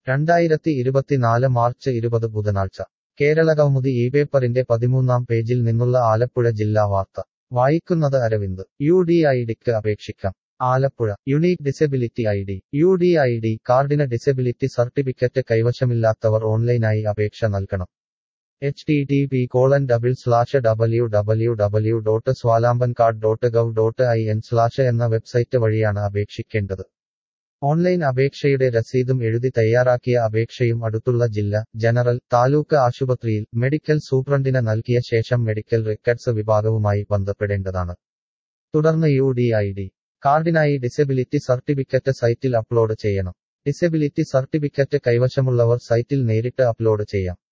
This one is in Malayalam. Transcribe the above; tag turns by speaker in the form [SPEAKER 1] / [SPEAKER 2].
[SPEAKER 1] രണ്ടായിരത്തി ഇരുപത്തിനാല് മാർച്ച് ഇരുപത് ബുധനാഴ്ച കേരളകൗമുദി ഈ പേപ്പറിന്റെ പതിമൂന്നാം പേജിൽ നിന്നുള്ള ആലപ്പുഴ ജില്ലാ വാർത്ത വായിക്കുന്നത് അരവിന്ദ് യു ഡി ഐ ഡിക്ക് അപേക്ഷിക്കാം Alappuzha unique disability I D U D I D കാർഡിന് ഡിസബിലിറ്റി സർട്ടിഫിക്കറ്റ് കൈവശമില്ലാത്തവർ ഓൺലൈനായി അപേക്ഷ നൽകണം H T T P colon double slash W W W dot Swavlamban card dot gov dot I N slash എന്ന വെബ്സൈറ്റ് വഴിയാണ് അപേക്ഷിക്കേണ്ടത് ഓൺലൈൻ അപേക്ഷയുടെ രസീതും എഴുതി തയ്യാറാക്കിയ അപേക്ഷയും അടുത്തുള്ള ജില്ല ജനറൽ താലൂക്ക് ആശുപത്രിയിൽ മെഡിക്കൽ സൂപ്രണ്ടിന് നൽകിയ ശേഷം മെഡിക്കൽ റെക്കർഡ്സ് വിഭാഗവുമായി ബന്ധപ്പെടേണ്ടതാണ് തുടർന്ന് യു ഡി ഐ ഡി കാർഡിനായി ഡിസബിലിറ്റി സർട്ടിഫിക്കറ്റ് സൈറ്റിൽ അപ്ലോഡ് ചെയ്യണം ഡിസബിലിറ്റി സർട്ടിഫിക്കറ്റ് കൈവശമുള്ളവർ സൈറ്റിൽ നേരിട്ട് അപ്ലോഡ് ചെയ്യാം